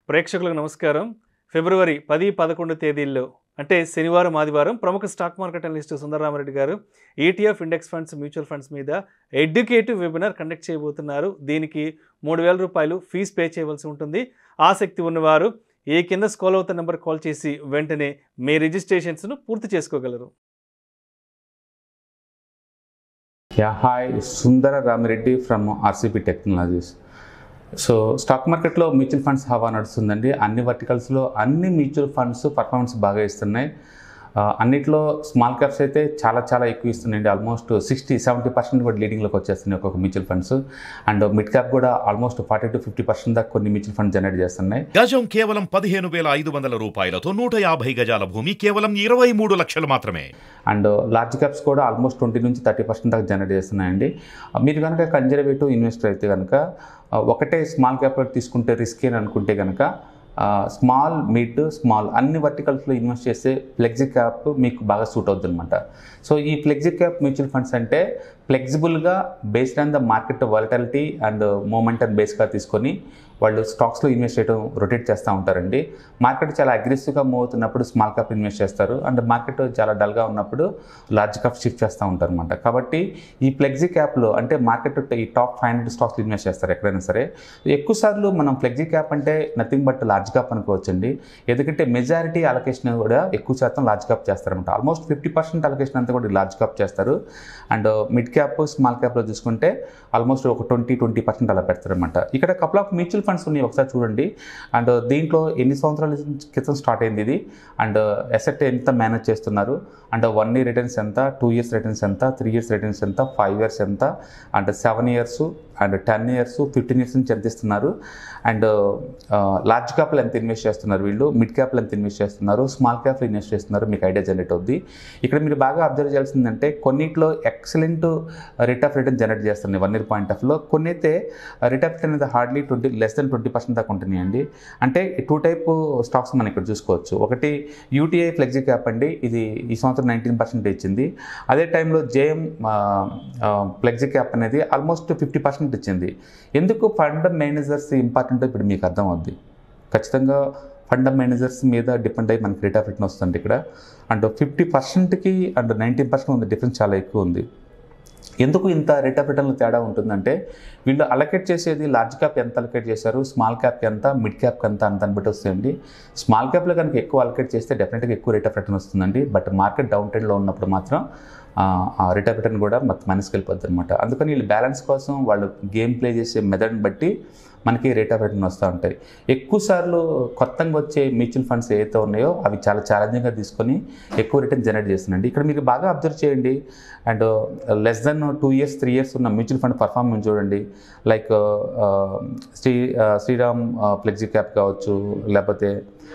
ప్రేక్షకులకు నమస్కారం ఫిబ్రవరి పది పదకొండు తేదీల్లో అంటే శనివారం ఆదివారం ప్రముఖ స్టాక్ మార్కెట్ అనలిస్ట్ సుందరరామరెడ్డి గారు ETF index funds mutual funds మీద ఎడ్యుకేటివ్ వెబినార్ కండక్ట్ చేయబోతున్నారు దీనికి మూడు వేల రూపాయలు ఫీజు పే చేయవలసి ఉంటుంది ఆసక్తి ఉన్నవారు ఏ కింద స్కాల్ అవుతున్న నెంబర్ కాల్ చేసి వెంటనే మీ రిజిస్ట్రేషన్స్ను పూర్తి చేసుకోగలరు Yeah, hi, Sundara Ramireddy from RCP Technologies. So stock మార్కెట్లో మ్యూచువల్ ఫండ్స్ హవా నడుస్తుందండి అన్ని వర్టికల్స్లో అన్ని మ్యూచువల్ ఫండ్స్ పర్ఫార్మెన్స్ బాగా ఇస్తున్నాయి ఆ, అన్నిట్లో స్మాల్ క్యాప్స్ అయితే చాలా చాలా ఎక్కువ ఇస్తున్నాయండి ఆల్మోస్ట్ సిక్స్టీ సెవెంటీ పర్సెంట్ కూడా లీడింగ్లోకి వచ్చేస్తున్నాయి ఒక్కొక్క mutual funds and mid cap కూడా almost forty to fifty percent దాకా కొన్ని మ్యూచువల్ ఫండ్స్ జనరేట్ చేస్తున్నాయి గజం కేవలం పదిహేను వేల ఐదు వందల రూపాయలతో నూట యాభై గజాల భూమి కేవలం ఇరవై మూడు లక్షలు మాత్రమే అండ్ లార్జ్ క్యాప్స్ కూడా ఆల్మోస్ట్ ట్వంటీ నుంచి థర్టీ పర్సెంట్ దాకా జనరేట్ చేస్తున్నాయండి మీరు కనుక కన్జర్వేటివ్ ఇన్వెస్టర్ అయితే కనుక ఆ, ఒకటే స్మాల్ క్యాప్ తీసుకుంటే రిస్క్ అని అనుకుంటే కనుక స్మాల్ మిడ్ స్మాల్ అన్ని వర్టికల్స్లో ఇన్వెస్ట్ చేస్తే ఫ్లెక్సీ క్యాప్ మీకు బాగా సూట్ అవుతుంది అనమాట సో ఈ ఫ్లెక్సీ క్యాప్ మ్యూచువల్ ఫండ్స్ అంటే ఫ్లెక్సిబుల్గా based on the market volatility and momentum బేస్గా తీసుకొని వాళ్ళు స్టాక్స్లో ఇన్వెస్ట్ చేయడం రొటేట్ చేస్తూ ఉంటారండి మార్కెట్ చాలా అగ్రెసివ్గా మూవ్ అవుతున్నప్పుడు స్మాల్ క్యాప్ ఇన్వెస్ట్ చేస్తారు అండ్ మార్కెట్ చాలా డల్గా ఉన్నప్పుడు లార్జ్ క్యాప్ షిఫ్ట్ చేస్తూ ఉంటారు అనమాట కాబట్టి ఈ ఫ్లెక్సీ క్యాప్లో అంటే మార్కెట్ ఈ టాప్ ఫైవ్ హండ్రెడ్ స్టాక్స్లో ఇన్వెస్ట్ చేస్తారు ఎక్కడైనా సరే ఎక్కువ సార్లు మనం ఫ్లెక్సీ క్యాప్ అంటే నథింగ్ బట్ లార్జ్ క్యాప్ అనుకోవచ్చండి ఎందుకంటే మెజారిటీ అలొకేషన్ కూడా ఎక్కువ శాతం లార్జ్ క్యాప్ చేస్తారనమాట ఆల్మోస్ట్ ఫిఫ్టీ పర్సెంట్ అలొకేషన్ అంతా కూడా లార్జ్ క్యాప్ చేస్తారు అండ్ మిడ్ క్యాప్ స్మాల్ క్యాప్లో చూసుకుంటే ఆల్మోస్ట్ ఒక ట్వంటీ ట్వంటీ పర్సెంట్ అలా పెడతారనమాట ఇక్కడ కపుల్ ఆఫ్ మ్యూచువల్ ఫండ్స్ ఉన్నాయి ఒకసారి చూడండి అండ్ దీంట్లో ఎన్ని సంవత్సరాల క్రితం స్టార్ట్ అయింది ఇది అండ్ ఎసెట్ ఎంత మేనేజ్ చేస్తున్నారు అండ్ వన్ ఇయర్ రిటర్న్స్ ఎంత టూ ఇయర్స్ రిటర్న్స్ ఎంత త్రీ ఇయర్స్ రిటర్న్స్ ఎంత ఫైవ్ ఇయర్స్ ఎంత and seven years and ten years fifteen years నుంచి ఎంత ఇస్తున్నారు అండ్ లార్జ్ క్యాప్లో ఎంత ఇన్వెస్ట్ చేస్తున్నారు వీళ్ళు మిడ్ క్యాప్లో ఎంత ఇన్వెస్ట్ చేస్తున్నారు స్మాల్ క్యాప్లో ఇన్వెస్ట్ చేస్తున్నారు మీకు ఐడియా జనరేట్ అవుద్ది ఇక్కడ మీరు బాగా అబ్జర్వ్ చేయాల్సిందంటే కొన్నిట్లో excellent rate of return generate చేస్తున్నాయి వన్ ఇయర్ పాయింట్ ఆఫ్లో కొన్ని అయితే రేట్ ఆఫ్ రిటర్న్ అనేది hardly twenty less than twenty percent దాకా ఉంటున్నాయండి అంటే టూ టైప్ స్టాక్స్ మనం ఇక్కడ చూసుకోవచ్చు ఒకటి యూటీఐ ఫ్లెక్సీ క్యాప్ అండి ఇది ఈ సంవత్సరం నైన్టీన్ పర్సెంట్ ఇచ్చింది అదే టైంలో జేఎం ఫ్లెక్సీ క్యాప్ అనేది ఆల్మోస్ట్ ఫిఫ్టీ పర్సెంట్ ఇచ్చింది ఎందుకు ఫండ్ మేనేజర్స్ ఇంపార్టెంట్ ఇప్పుడు మీకు అర్థం అవుద్ది ఖచ్చితంగా ఫండ్ మేనేజర్స్ మీద డిపెండ్ అయ్యి మనకి రేట్ ఆఫ్ రిటర్న్ వస్తుంది ఇక్కడ అండ్ ఫిఫ్టీ పర్సెంట్కి అండ్ నైంటీ పర్సెంట్ ఉంది డిఫరెన్స్ చాలా ఎక్కువ ఉంది ఎందుకు ఇంత రేట్ ఆఫ్ రిటర్న్లో తేడా ఉంటుందంటే వీళ్ళు అలకేట్ చేసేది లార్జ్ క్యాప్ ఎంత అలకేట్ చేశారు స్మాల్ క్యాప్ ఎంత మిడ్ క్యాప్ ఎంత అంత అని బట్టి వస్తుందండి స్మాల్ క్యాప్లో కనుక ఎక్కువ అలకేట్ చేస్తే డెఫినెట్గా ఎక్కువ రేట్ ఆఫ్ రిటర్న్ వస్తుందండి బట్ మార్కెట్ డౌన్ ట్రెండ్లో ఉన్నప్పుడు మాత్రం ఆ, ఆ రేట్ ఆఫ్ రిటర్న్ కూడా మొత్తం మైనస్కి వెళ్ళిపోద్ది అనమాట అందుకని వీళ్ళు బ్యాలెన్స్ కోసం వాళ్ళు గేమ్ ప్లే చేసే మెథడ్ని బట్టి మనకి రేట్ ఆఫ్ రిటర్న్ వస్తూ ఉంటాయి ఎక్కువ సార్లు కొత్తగా వచ్చే మ్యూచువల్ ఫండ్స్ ఏవైతే ఉన్నాయో అవి చాలా ఛాలెంజింగ్గా తీసుకొని ఎక్కువ రిటర్న్ జనరేట్ చేస్తుందండి ఇక్కడ మీరు బాగా అబ్జర్వ్ చేయండి and less than two years three years ఉన్న మ్యూచువల్ ఫండ్ పర్ఫార్మెన్స్ చూడండి like Shri Shriram flexi cap కావచ్చు లేకపోతే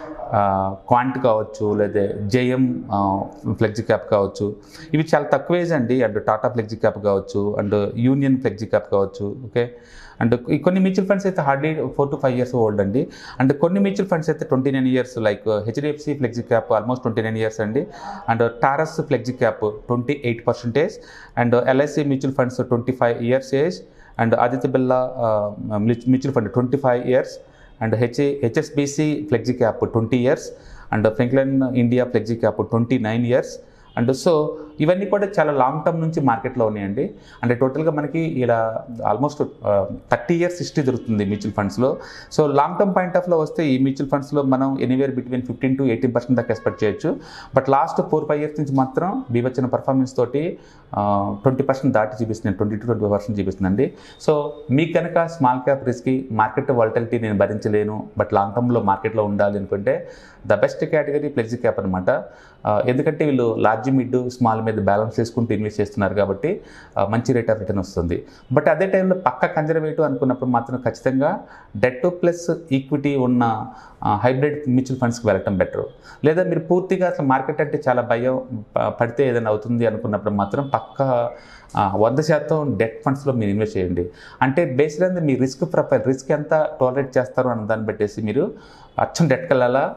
క్వాంట్ కావచ్చు లేదా జేఎం ఫ్లెక్సీ క్యాప్ కావచ్చు ఇవి చాలా తక్కువ ఏజ్ అండి అండ్ టాటా ఫ్లెక్సీ క్యాప్ కావచ్చు అండ్ యూనియన్ ఫ్లెక్సీ క్యాప్ కావచ్చు ఓకే అండ్ ఈ కొన్ని మ్యూచువల్ ఫండ్స్ అయితే hardly four to five years old అండి అండ్ కొన్ని మ్యూచువల్ ఫండ్స్ అయితే twenty nine years like HDFC flexi cap almost twenty nine years అండి and Taurus flexi cap twenty eight percentage and LIC mutual funds twenty five years age and Aditya Birla mutual fund twenty five years and H HSBC flexi cap twenty years and Franklin India flexi cap twenty nine years and so ఇవన్నీ కూడా చాలా long term నుంచి మార్కెట్లో ఉన్నాయండి అంటే టోటల్గా మనకి ఇలా ఆల్మోస్ట్ థర్టీ ఇయర్స్ హిస్టరీ దొరుకుతుంది మ్యూచువల్ ఫండ్స్లో సో లాంగ్ టర్మ్ పాయింట్ ఆఫ్లో వస్తే ఈ మ్యూచువల్ ఫండ్స్లో మనం anywhere between fifteen to eighteen percent దాకా ఎక్స్పెక్ట్ చేయొచ్చు but last four five years నుంచి మాత్రం బీవచ్చిన పర్ఫార్మెన్స్ తోటి ట్వంటీ పర్సెంట్ దాటి చూపిస్తుంది ట్వంటీ టు ట్వంటీ పర్సెంట్ చూపిస్తుందండి సో మీకు కనుక స్మాల్ క్యాప్ రిస్క్కి మార్కెట్ వాలిటాలిటీ నేను భరించలేను బట్ లాంగ్ టర్మ్లో మార్కెట్లో ఉండాలి అనుకుంటే the best category flexi cap అనమాట ఎందుకంటే వీళ్ళు లార్జ్ మిడ్ స్మాల్ మీద బ్యాలెన్స్ చేసుకుంటూ ఇన్వెస్ట్ చేస్తున్నారు కాబట్టి ఆ, మంచి రేట్ ఆఫ్ రిటర్న్ వస్తుంది బట్ అదే టైంలో పక్క కన్జర్వేటివ్ అనుకున్నప్పుడు మాత్రం ఖచ్చితంగా డెట్ ప్లస్ ఈక్విటీ ఉన్న హైబ్రిడ్ మ్యూచువల్ ఫండ్స్కి వెళ్ళటం బెటర్ లేదా మీరు పూర్తిగా అసలు మార్కెట్ అంటే చాలా భయం ప- పడితే ఏదైనా అవుతుంది అనుకున్నప్పుడు మాత్రం పక్క ఆ, వంద శాతం డెట్ ఫండ్స్లో మీరు ఇన్వెస్ట్ చేయండి అంటే బేస్డ్ ఆన్ మీ రిస్క్ ప్రొఫైల్ రిస్క్ ఎంత టాలరేట్ చేస్తారు అన్న దాన్ని పెట్టేసి మీరు అచ్చం డెట్కి వెళ్ళాలా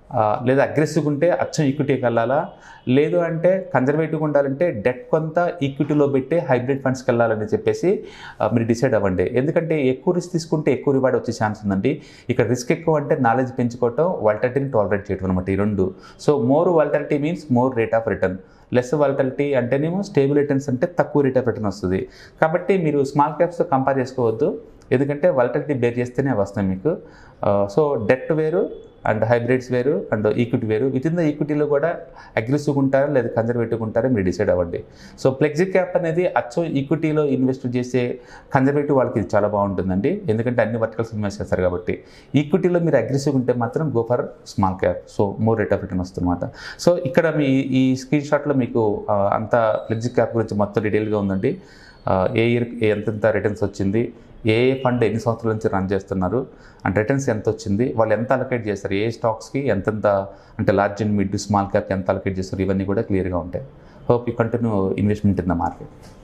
ఆ, లేదా అగ్రెసివ్గా ఉంటే అచ్చం ఈక్విటీకి వెళ్ళాలా లేదు అంటే కన్జర్వేటివ్గా ఉండాలంటే డెట్ కొంత ఈక్విటీలో పెట్టే హైబ్రిడ్ ఫండ్స్కి వెళ్ళాలని చెప్పేసి ఆ, మీరు డిసైడ్ అవ్వండి ఎందుకంటే ఎక్కువ రిస్క్ తీసుకుంటే ఎక్కువ రివార్డ్ వచ్చే ఛాన్స్ ఉందండి ఇక్కడ రిస్క్ ఎక్కువ అంటే నాలెడ్జ్ పెంచుకోవటం వాల్టాలిటీని టాలరేట్ చేయడం అనమాట ఈ రెండు so more volatility means more rate of return less volatility అంటేనేమో స్టేబుల్ రిటర్న్స్ అంటే తక్కువ రేట్ ఆఫ్ రిటర్న్ వస్తుంది కాబట్టి మీరు స్మాల్ క్యాప్స్తో కంపేర్ చేసుకోవద్దు ఎందుకంటే వాలిటాలిటీ బేర్ చేస్తేనే వస్తాయి మీకు సో డెట్ వేరు అండ్ హైబ్రిడ్స్ వేరు అండ్ ఈక్విటీ వేరు విత్ ఇన్ ద ఈక్విటీలో కూడా అగ్రెసివ్గా ఉంటారా లేదా కన్జర్వేటివ్గా ఉంటారా మీరు డిసైడ్ అవ్వండి సో ఫ్లెక్సీ క్యాప్ అనేది అచ్చం ఈక్విటీలో ఇన్వెస్ట్ చేసే కన్జర్వేటివ్ వాళ్ళకి ఇది చాలా బాగుంటుందండి ఎందుకంటే అన్ని వర్టికల్స్ ఇన్వెస్ట్ చేస్తారు కాబట్టి ఈక్విటీలో మీరు అగ్రెసివ్గా ఉంటే మాత్రం go for small cap so more rate of return వస్తుందన్నమాట సో ఇక్కడ మీ ఈ స్క్రీన్ షాట్లో మీకు ఆ, అంత ఫ్లెక్సీ క్యాప్ గురించి మొత్తం డీటెయిల్గా ఉందండి ఆ, ఏ ఇయర్ ఎంతెంత రిటర్న్స్ వచ్చింది ఏ ఏ ఫండ్ ఎన్ని సంవత్సరాల నుంచి రన్ చేస్తున్నారు అండ్ రిటర్న్స్ ఎంత వచ్చింది వాళ్ళు ఎంత అలొకేట్ చేస్తారు ఏ స్టాక్స్కి ఎంతెంత అంటే large and mid small cap ఎంత అలొకేట్ చేస్తారు ఇవన్నీ కూడా క్లియర్గా ఉంటాయి hope you continue investment in the market